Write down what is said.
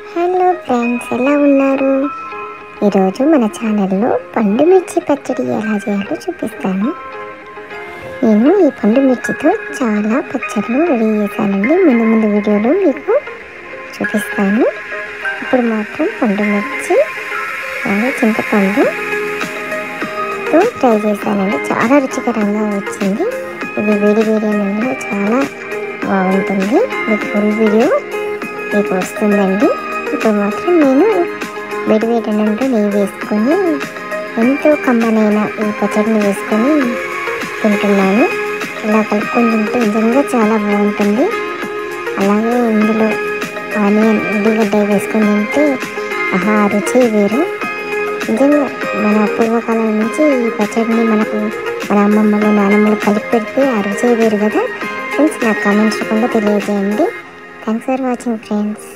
hello friends ఎలా ఉన్నారు ఈరోజు మన ఛానల్లో పండు మిర్చి పచ్చడి ఎలా చేయాలో చూపిస్తాను నేను ఈ పండు మిర్చితో చాలా పచ్చళ్ళు రెడీ చేశానండి ముందు ముందు వీడియోలో మీకు చూపిస్తాను ఇప్పుడు మాత్రం పండు మిర్చి అలాగే చింతపండు తో ట్రై చేశానండి చాలా రుచికరంగా వచ్చింది ఇది వేడి వేడి అన్నంలో చాలా బాగుంటుంది మీకు ఫుల్ వీడియో మీకు వస్తుందండి ఇప్పుడు మాత్రం నేను వేడి వేడి అన్నంలో నెయ్యి వేసుకొని ఎంతో కమ్మనైన ఈ పచ్చడిని వేసుకొని తింటున్నాను ఇలా కలుపుకొని తింటే నిజంగా చాలా బాగుంటుంది అలాగే ఇందులో ఆనియన్ ఉల్లిగడ్డ వేసుకొని తింటే ఆహా ఆ రుచి వేరు నిజంగా మన పూర్వకాలం నుంచి ఈ పచ్చడిని మనకు మన అమ్మమ్మలు నానమ్మలు కలిపి పెడితే ఆ రుచి వేరు కదా ఫ్రెండ్స్ నాకు కామెంట్స్ రూపంలో తెలియజేయండి థ్యాంక్స్ ఫర్ వాచింగ్ ఫ్రెండ్స్